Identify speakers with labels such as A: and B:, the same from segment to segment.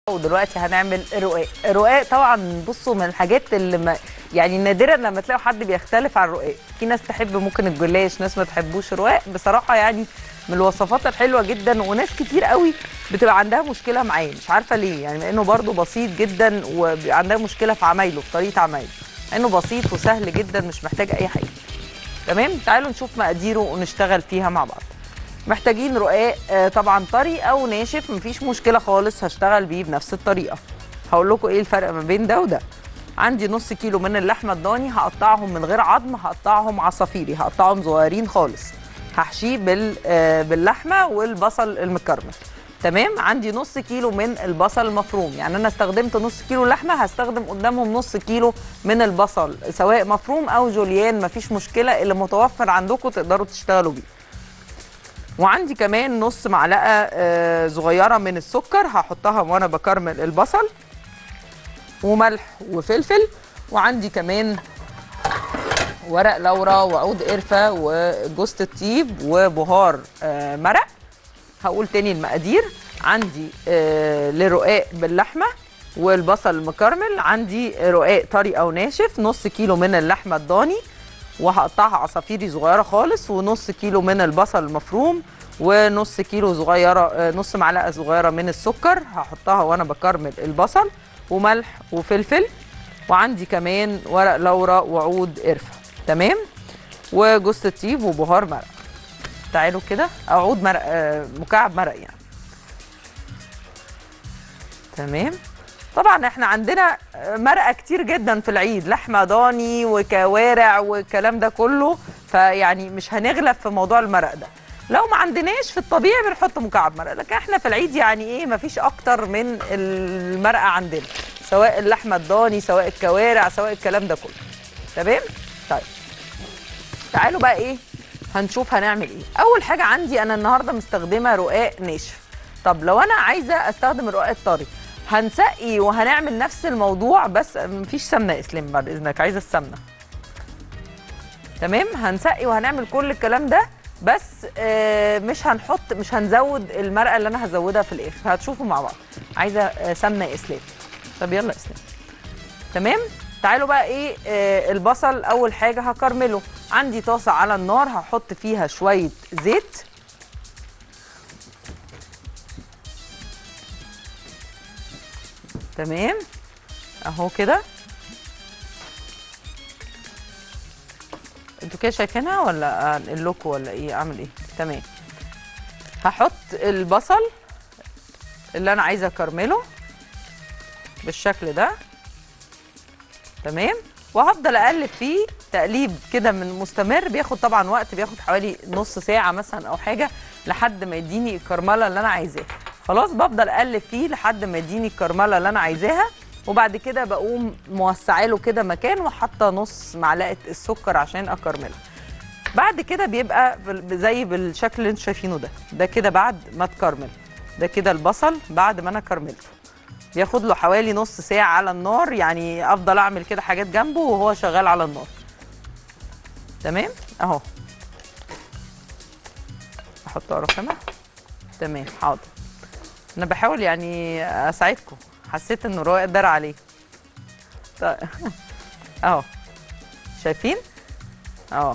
A: ودلوقتي هنعمل رقاق الرقاق طبعا بصوا من الحاجات اللي ما يعني نادرا لما تلاقوا حد بيختلف عن الرقاق في ناس تحب ممكن الجلاش ناس ما تحبوش الرقاق بصراحه يعني من الوصفات الحلوه جدا وناس كتير قوي بتبقى عندها مشكله معاه مش عارفه ليه يعني لانه برده بسيط جدا وعندها مشكله في عمايله في طريقه عمايله انه بسيط وسهل جدا مش محتاج اي حاجه تمام تعالوا نشوف مقاديره ونشتغل فيها مع بعض محتاجين رقاق آه، طبعا طري او ناشف مفيش مشكله خالص هشتغل بيه بنفس الطريقه هقول لكم ايه الفرق ما بين ده وده عندي نص كيلو من اللحمه الضاني هقطعهم من غير عظم هقطعهم عصافيري هقطعهم صغيرين خالص هحشيه بال آه، باللحمه والبصل المكرمل تمام عندي نص كيلو من البصل المفروم يعني انا استخدمت نص كيلو لحمه هستخدم قدامهم نص كيلو من البصل سواء مفروم او جوليان مفيش مشكله اللي متوفر عندكم تقدروا تشتغلوا بيه وعندي كمان نص معلقه آه، صغيره من السكر هحطها وانا بكرمل البصل وملح وفلفل وعندي كمان ورق لورا وعود قرفه وجوز الطيب وبهار آه، مرق هقول تاني المقادير عندي آه، لرقاق باللحمه والبصل المكرمل عندي رقاق طري او ناشف نص كيلو من اللحمه الضاني وهقطعها عصافيري صغيره خالص ونص كيلو من البصل المفروم ونص كيلو صغيره آه، نص معلقه صغيره من السكر هحطها وانا بكرمل البصل وملح وفلفل وعندي كمان ورق لورا وعود قرفه تمام وجوز الطيب وبهار مرق تعالوا كده او عود مرق آه، مكعب مرق يعني تمام طبعا احنا عندنا مرقه كتير جدا في العيد لحمه ضاني وكوارع والكلام ده كله فيعني مش هنغلب في موضوع المرق ده لو ما عندناش في الطبيعي بنحط مكعب مرق لكن احنا في العيد يعني ايه ما فيش اكتر من المرقه عندنا سواء اللحمه الضاني سواء الكوارع سواء الكلام ده كله تمام طيب تعالوا بقى ايه هنشوف هنعمل ايه اول حاجه عندي انا النهارده مستخدمه رقاق ناشف طب لو انا عايزه استخدم الرقاق الطري هنسقي وهنعمل نفس الموضوع بس مفيش سمنه يا اسلام بعد اذنك عايزه السمنه تمام هنسقي وهنعمل كل الكلام ده بس آه، مش هنحط مش هنزود المرقه اللي انا هزودها في الاخر هتشوفوا مع بعض عايزه آه، سمنه يا اسلام طب يلا يا اسلام تمام تعالوا بقى ايه آه البصل اول حاجه هكرمله عندي طاسه على النار هحط فيها شويه زيت تمام اهو كده انتوا كده شايفينها ولا انقل لكم ولا ايه اعمل ايه تمام هحط البصل اللي انا عايزه اكرمله بالشكل ده تمام وهفضل اقلب فيه تقليب كده من مستمر بياخد طبعا وقت بياخد حوالي نص ساعه مثلا او حاجه لحد ما يديني الكرمله اللي انا عايزاها خلاص بفضل اقلب فيه لحد ما يديني الكرمله اللي انا عايزاها وبعد كده بقوم موسعه له كده مكان وحاطه نص معلقه السكر عشان اكرمله بعد كده بيبقى بال- زي بالشكل اللي انتوا شايفينه ده ده كده بعد ما اتكرمل ده كده البصل بعد ما انا كرملته بياخد له حوالي نص ساعة على النار يعني أفضل أعمل كده حاجات جنبه وهو شغال على النار تمام أهو أحط ورا كمان تمام حاضر أنا بحاول يعني أساعدكم حسيت إنه رائع دار عليه طيب أهو شايفين أهو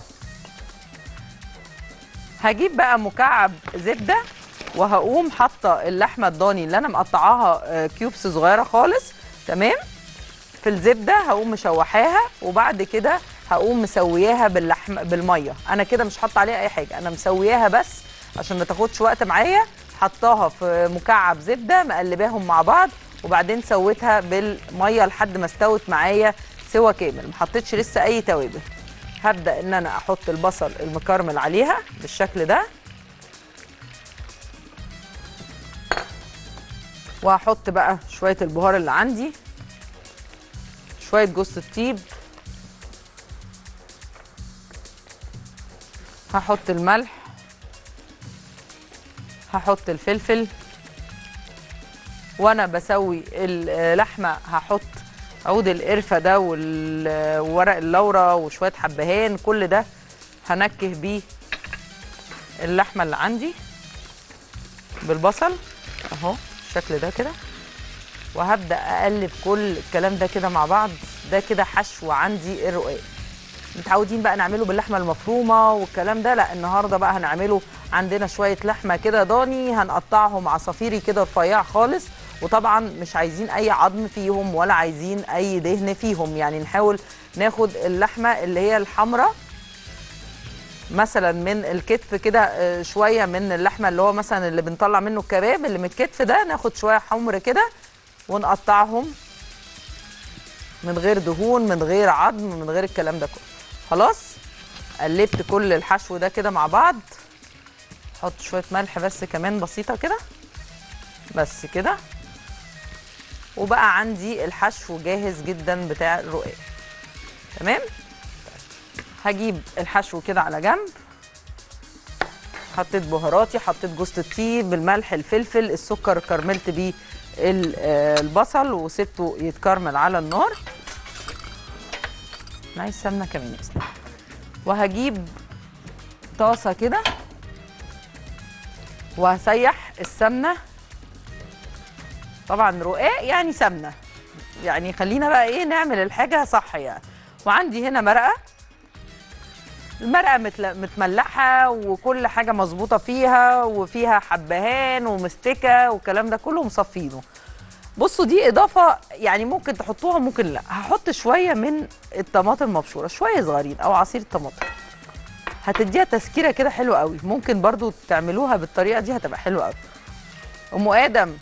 A: هجيب بقى مكعب زبده وهقوم حاطه اللحمه الضاني اللي انا مقطعاها آه، كيوبس صغيره خالص تمام في الزبده هقوم مشوحاها وبعد كده هقوم مسوياها باللحم بالميه انا كده مش حاطه عليها اي حاجه انا مسوياها بس عشان ما تاخدش وقت معايا حطاها في مكعب زبده مقلباهم مع بعض وبعدين سويتها بالميه لحد ما استوت معايا سوا كامل ما حطيتش لسه اي توابل هبدا ان انا احط البصل المكرمل عليها بالشكل ده وهحط بقى شويه البهار اللي عندي شويه جوز الطيب هحط الملح هحط الفلفل وانا بسوي اللحمه هحط عود القرفه ده وال- وورق اللورة وشويه حبهان كل ده هنكه بيه اللحمه اللي عندي بالبصل اهو بالشكل ده كده وهبدا اقلب كل الكلام ده كده مع بعض ده كده حشو عندي الرقاق متعودين بقى نعمله باللحمه المفرومه والكلام ده لا النهارده بقى هنعمله عندنا شويه لحمه كده ضاني هنقطعهم عصافيري كده رفيع خالص وطبعا مش عايزين اي عظم فيهم ولا عايزين اي دهن فيهم يعني نحاول ناخد اللحمه اللي هي الحمراء مثلا من الكتف كده آه، شويه من اللحمه اللي هو مثلا اللي بنطلع منه الكباب اللي من الكتف ده ناخد شويه حمر كده ونقطعهم من غير دهون من غير عظم من غير الكلام ده كله خلاص قلبت كل الحشو ده كده مع بعض حط شويه ملح بس كمان بسيطه كده بس كده وبقى عندي الحشو جاهز جدا بتاع الرقاق تمام هجيب الحشو كده على جنب حطيت بهاراتي حطيت جوز الطيب الملح الفلفل السكر كرملت بيه ال- آه، البصل وسبته يتكرمل على النار أنا عايز سمنه كمان يا أستاذ. وهجيب طاسه كده وهسيح السمنه طبعا رقاق يعني سمنه يعني خلينا بقى ايه نعمل الحاجه صح يعني وعندي هنا مرقه المرقه متل- متملحه وكل حاجه مظبوطه فيها وفيها حبهان ومستكه والكلام ده كله مصفينه بصوا دي اضافه يعني ممكن تحطوها ممكن لا هحط شويه من الطماطم المبشوره شويه صغيرين او عصير الطماطم هتديها تسكيره كده حلوه قوي ممكن برضو تعملوها بالطريقه دي هتبقى حلوه قوي ام ادم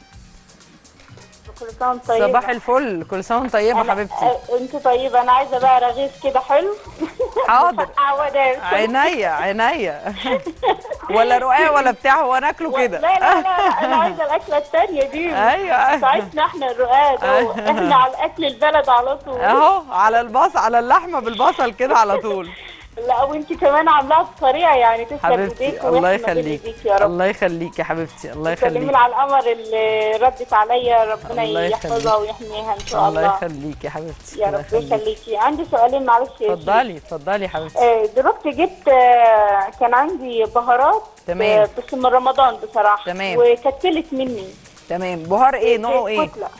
B: كل سنه وانت طيبه
A: صباح الفل كل سنه وانت طيبه
B: أنا-
A: حبيبتي
B: آه، انت طيبه انا عايزه بقى رغيف كده حلو
A: حاضر
B: عودة
A: عينيا عينيا ولا رقاق ولا بتاع هو ناكله
B: لا
A: كده
B: لا لا انا عايزه الاكله الثانيه دي
A: ايوه
B: بتاعتنا احنا الرقاد احنا على الاكل البلد على طول
A: اهو على البص على اللحمه بالبصل كده على طول
B: لا وانت كمان عاملاها بطريقه يعني تسلم
A: حبيبتي
B: ايديك
A: الله
B: وإحنا بين
A: يخليك
B: إيديك يا رب
A: الله يخليك يا حبيبتي الله
B: سلمي
A: يخليك
B: لي على القمر اللي ردت عليا ربنا
A: الله
B: يحفظها
A: يخليك.
B: ويحميها ان شاء
A: الله
B: الله
A: يخليك يا حبيبتي
B: يا
A: الله
B: رب
A: يخليك.
B: يخليكي عندي سؤالين معلش يا شيخ.
A: اتفضلي اتفضلي يا حبيبتي
B: آه، دلوقتي جبت آه، كان عندي بهارات
A: تمام.
B: آه، بس من رمضان بصراحه
A: تمام.
B: وكتلت مني
A: تمام بهار ايه نوعه ايه
B: كتلة.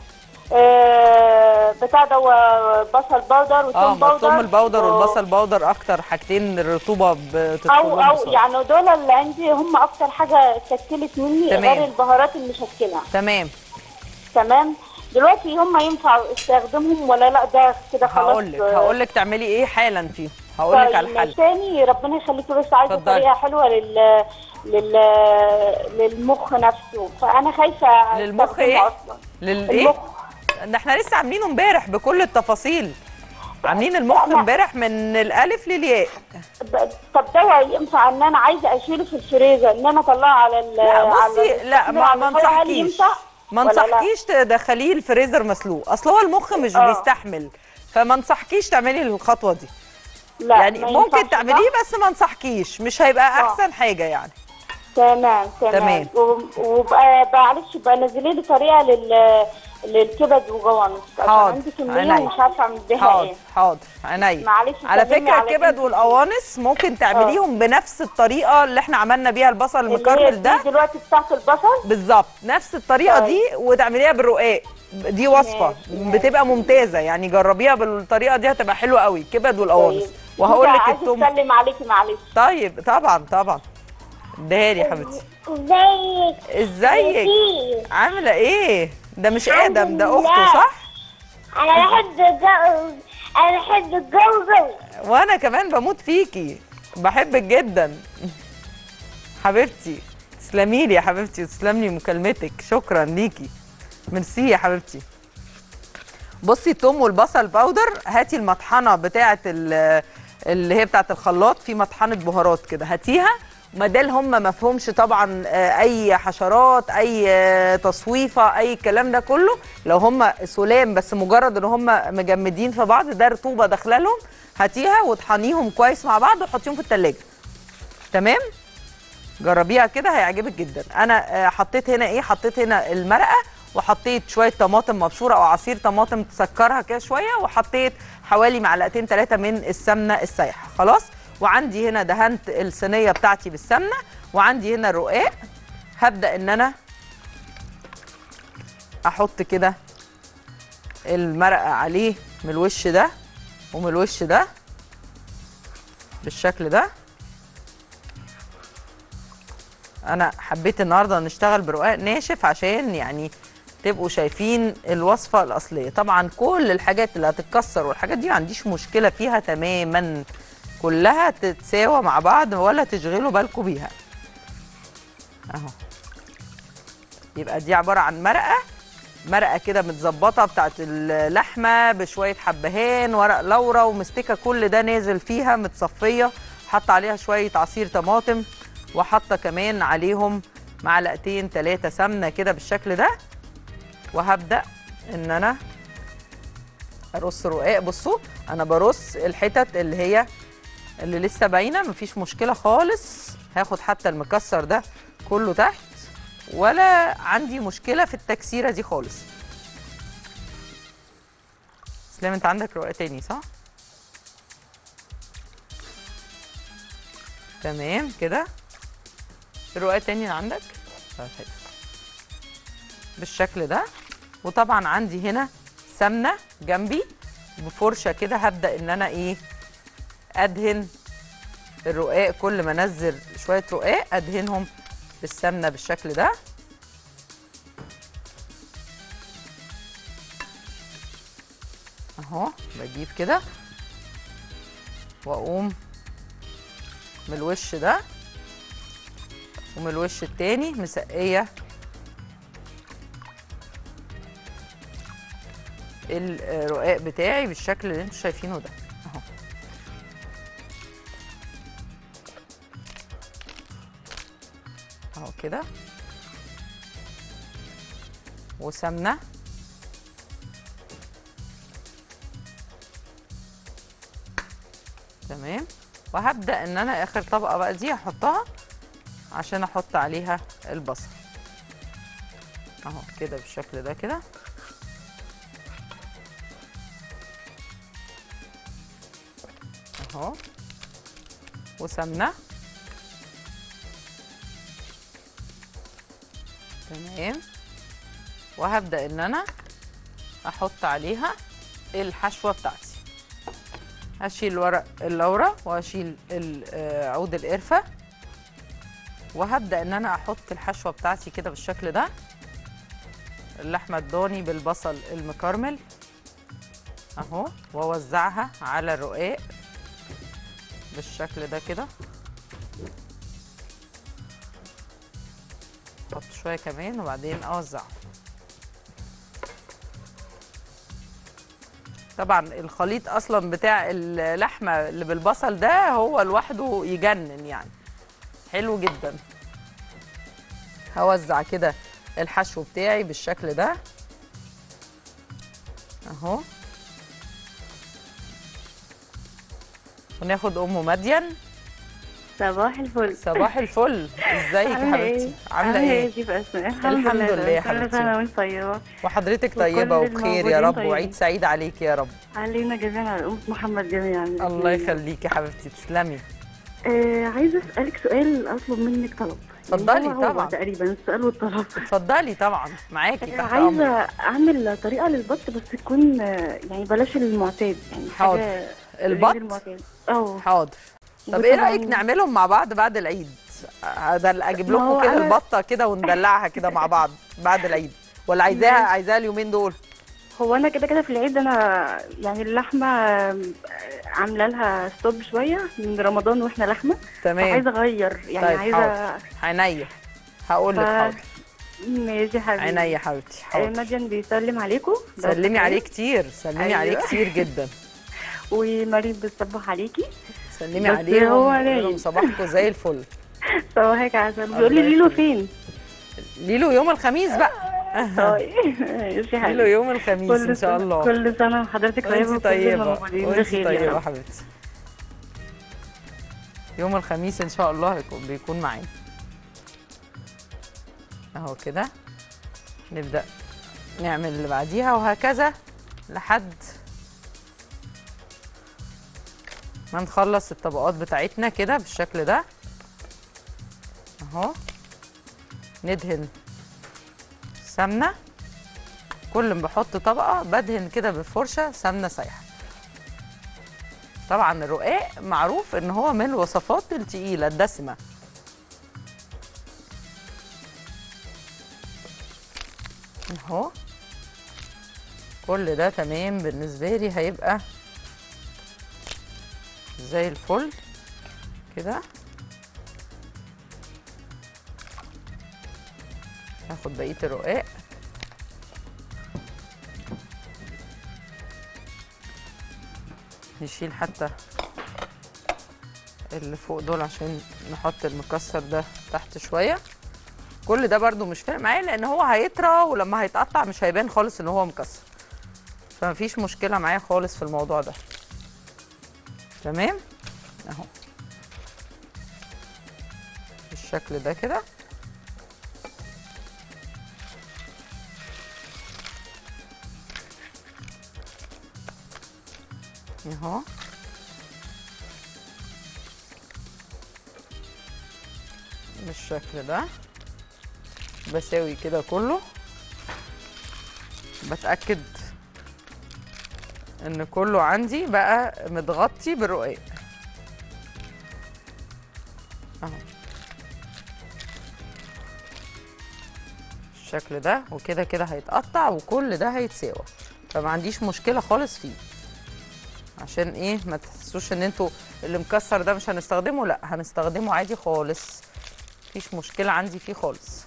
B: آه، بتاع ده هو بصل بودر
A: اه
B: وثوم بودر
A: مفهوم البودر
B: و-
A: والبصل بودر اكتر حاجتين الرطوبه
B: او
A: بتدخلهم
B: او
A: بسرعة.
B: يعني دول اللي عندي هم اكتر حاجه كتلت مني
A: تمام.
B: غير البهارات المشكله
A: تمام
B: تمام دلوقتي هم ينفع استخدمهم ولا لا ده كده خلاص
A: هقول لك هقول لك تعملي ايه حالا فيه هقول لك على الحل
B: تاني ربنا يخليكي بس عايزه
A: اتفضلي.
B: طريقه حلوه لل لل للمخ نفسه فانا خايفه
A: للمخ
B: أستخدمه
A: إيه؟
B: اصلا
A: للايه
B: المخ
A: ده احنا لسه عاملينه امبارح بكل التفاصيل عاملين المخ
B: لا.
A: امبارح من الالف للياء
B: ب- طب ده ينفع ان انا عايزه اشيله في الفريزر ان انا اطلعه على ال
A: لا
B: على
A: بصي لا ما
B: على
A: ما
B: الفرن، هل
A: انصحكيش
B: ينفع
A: ما
B: ولا لا؟
A: انصحكيش تدخليه الفريزر مسلوق اصل هو المخ مش
B: آه.
A: بيستحمل فما انصحكيش تعملي الخطوه دي
B: لا
A: يعني
B: ما
A: ممكن
B: ينفعش
A: تعمليه
B: صح؟
A: بس ما انصحكيش مش هيبقى
B: آه.
A: احسن حاجه يعني
B: تمام
A: تمام.
B: تمام و- وبقى معلش بقى نزلي لي طريقه لل للكبد وجوانص عشان
A: حاضر.
B: عندي كميه
A: عينيا.
B: ومش عارفه اعمل بيها
A: حاضر
B: ايه
A: حاضر عينيا
B: معلش
A: على
B: سلمي
A: فكره
B: على
A: الكبد
B: بنتي.
A: والقوانص ممكن تعمليهم بنفس الطريقه اللي احنا عملنا بيها البصل
B: اللي هي
A: المكرمل ده
B: دي دلوقتي بتاعت البصل
A: بالظبط نفس الطريقه
B: طيب.
A: دي وتعمليها بالرقاق دي وصفه
B: ماشي.
A: بتبقى ممتازه يعني جربيها بالطريقه دي هتبقى حلوه قوي كبد والقوانص
B: طيب.
A: وهقول لك
B: عايزه
A: التوم
B: اتكلم عليكي معلش
A: طيب طبعا طبعا اديها لي يا حبيبتي
B: ازيك
A: ازيك عامله ايه ده مش ادم ده
B: لله.
A: اخته صح
B: انا بحب الجو انا بحب الجو
A: وانا كمان بموت فيكي بحبك جدا حبيبتي تسلمي لي يا حبيبتي تسلم لي مكالمتك شكرا ليكي ميرسي يا حبيبتي بصي التوم والبصل باودر هاتي المطحنه بتاعه ال- اللي هي بتاعه الخلاط في مطحنه بهارات كده هاتيها ما دام هم ما فيهمش طبعا آه، اي حشرات اي آه، تصويفه اي الكلام ده كله لو هم سلام بس مجرد ان هم مجمدين في بعض ده رطوبه داخله لهم هاتيها واطحنيهم كويس مع بعض وحطيهم في التلاجة تمام جربيها كده هيعجبك جدا انا آه، حطيت هنا ايه حطيت هنا المرقه وحطيت شويه طماطم مبشوره او عصير طماطم تسكرها كده شويه وحطيت حوالي معلقتين ثلاثه من السمنه السايحه خلاص وعندي هنا دهنت الصينيه بتاعتي بالسمنه وعندي هنا الرقاق هبدا ان انا احط كده المرقه عليه من الوش ده ومن الوش ده بالشكل ده انا حبيت النهارده نشتغل برقاق ناشف عشان يعني تبقوا شايفين الوصفه الاصليه طبعا كل الحاجات اللي هتتكسر والحاجات دي ما عنديش مشكله فيها تماما كلها تتساوى مع بعض ولا تشغلوا بالكم بيها اهو يبقى دي عباره عن مرقه مرقه كده متظبطه بتاعت اللحمه بشويه حبهان ورق لورا ومستكه كل ده نازل فيها متصفيه حاطه عليها شويه عصير طماطم وحاطه كمان عليهم معلقتين ثلاثه سمنه كده بالشكل ده وهبدا ان انا ارص رقاق بصوا انا برص الحتت اللي هي اللي لسه باينه مفيش مشكله خالص هاخد حتى المكسر ده كله تحت ولا عندي مشكله في التكسيره دي خالص اسلام انت عندك رقاق تاني صح تمام كده في رقاق تاني اللي عندك طيب حلو. بالشكل ده وطبعا عندي هنا سمنه جنبي بفرشه كده هبدا ان انا ايه ادهن الرقاق كل ما انزل شويه رقاق ادهنهم بالسمنه بالشكل ده اهو بجيب كده واقوم من الوش ده ومن الوش التاني مسقيه الرقاق بتاعي بالشكل اللي انتوا شايفينه ده اهو اهو كده وسمنه تمام وهبدا ان انا اخر طبقه بقى دي هحطها عشان احط عليها البصل اهو كده بالشكل ده كده اهو وسمنه تمام وهبدا ان انا احط عليها الحشوه بتاعتي هشيل ورق اللورة وهشيل ال- آه، عود القرفة وهبدأ ان انا احط الحشوة بتاعتي كده بالشكل ده اللحمة الضاني بالبصل المكرمل اهو واوزعها على الرقاق بالشكل ده كده احط شوية كمان وبعدين اوزعه طبعا الخليط اصلا بتاع اللحمه اللي بالبصل ده هو لوحده يجنن يعني حلو جدا هوزع كده الحشو بتاعي بالشكل ده اهو وناخد ام مدين
C: صباح الفل
A: صباح الفل ازيك يا
C: عاملة
A: حبيبتي
C: ايه؟
A: عامله ايه
C: دي بقى اسماء
A: الحمد لله يا
C: كل
A: حبيبتي.
C: سنة وانت طيبة
A: وحضرتك
C: وكل
A: طيبه وبخير يا
C: الموجودين
A: رب
C: طيبين.
A: وعيد سعيد عليك يا رب
C: علينا جميعا على أمة محمد جميعا
A: الله يخليكي يا حبيبتي تسلمي
C: آه عايزة أسألك سؤال أطلب منك طلب
A: اتفضلي
C: يعني هو هو
A: طبعا.
C: تقريبا السؤال والطلب
A: اتفضلي طبعا معاكي
C: آه،
A: تحت امرك
C: عايزة أعمل طريقة للبط بس تكون آه، يعني بلاش المعتاد يعني
A: حاضر.
C: حاجة
A: البط؟
C: غير المعتاد اه
A: حاضر طب ايه
C: وطبعاً-
A: رايك نعملهم مع بعض بعد العيد هذا اجيب
C: ما هو
A: لكم كده
C: أنا-
A: البطه كده وندلعها كده مع بعض بعد العيد ولا عايزاها
C: ماشي.
A: عايزاها اليومين دول
C: هو انا كده كده في العيد انا يعني اللحمه آه، عامله لها ستوب شويه من رمضان واحنا لحمه
A: تمام
C: عايزه اغير يعني
A: طيب،
C: عايزه
A: عينيا هقول لك
C: ف-
A: حاضر
C: ماشي حبيبي
A: عينيا يا حبيبتي
C: آه،
A: حاضر
C: مديان بيسلم عليكم لو
A: سلمي
C: فاكراه.
A: عليه كتير سلمي
C: أيوة.
A: عليه كتير جدا
C: ومريم بتصبح عليكي
A: سلمي
C: بس
A: عليهم
C: هو
A: وقولي لهم
C: رايق.
A: صباحكم زي الفل
C: صباحك عسل بيقول لي
A: الله
C: ليلو
A: يخليك.
C: فين
A: ليلو يوم الخميس بقى
C: طيب ماشي
A: ليلو
C: حبيبي
A: يوم الخميس
C: كل
A: ان شاء
C: سنة-
A: الله
C: كل سنه وحضرتك طيبه
A: وانت
C: وكل
A: طيبه
C: الموجودين
A: وانت
C: بخير يا
A: طيبه
C: رب
A: حبيبتي يوم الخميس ان شاء الله هيكون بيكون معانا اهو كده نبدا نعمل اللي بعديها وهكذا لحد ما نخلص الطبقات بتاعتنا كده بالشكل ده اهو ندهن سمنه كل ما بحط طبقه بدهن كده بالفرشه سمنه سايحه طبعا الرقاق معروف ان هو من الوصفات التقيله الدسمه اهو كل ده تمام بالنسبه لي هيبقى زي الفل كده هاخد بقيه الرقاق نشيل حتى اللي فوق دول عشان نحط المكسر ده تحت شويه كل ده برده مش فارق معايا لان هو هيطرى ولما هيتقطع مش هيبان خالص ان هو مكسر فمفيش مشكله معايا خالص في الموضوع ده تمام اهو بالشكل ده كده اهو بالشكل ده بساوي كده كله بتأكد ان كله عندي بقى متغطي بالرقاق اهو بالشكل ده وكده كده هيتقطع وكل ده هيتساوى فما عنديش مشكله خالص فيه عشان ايه ما تحسوش ان انتوا اللي مكسر ده مش هنستخدمه لا هنستخدمه عادي خالص مفيش مشكله عندي فيه خالص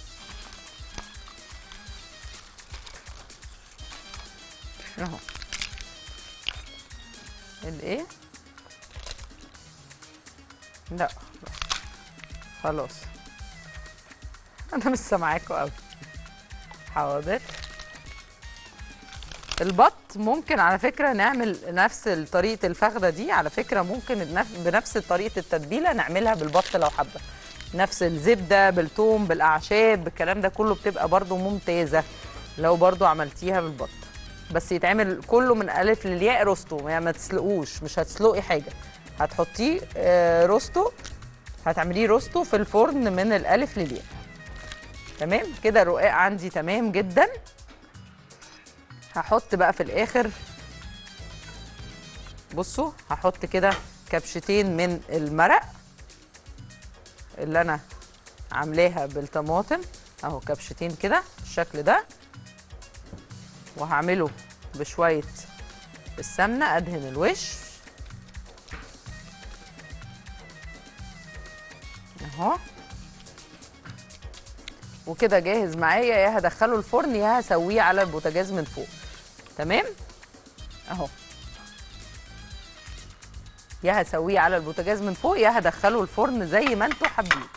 A: اهو الايه لا خلاص انا مش سامعاكوا قوي حاضر البط ممكن على فكره نعمل نفس طريقه الفخده دي على فكره ممكن بنف- بنفس طريقه التتبيله نعملها بالبط لو حابه نفس الزبده بالثوم بالاعشاب بالكلام ده كله بتبقى برضو ممتازه لو برضو عملتيها بالبط بس يتعمل كله من الف للياء روستو يعني ما تسلقوش مش هتسلقي حاجه هتحطيه آه، روستو هتعمليه روستو في الفرن من الالف للياء تمام كده الرقاق عندي تمام جدا هحط بقى في الاخر بصوا هحط كده كبشتين من المرق اللي انا عاملاها بالطماطم اهو كبشتين كده بالشكل ده وهعمله بشويه السمنه ادهن الوش اهو وكده جاهز معايا يا هدخله الفرن يا هسويه على البوتاجاز من فوق تمام اهو يا هسويه على البوتاجاز من فوق يا هدخله الفرن زي ما انتوا حابين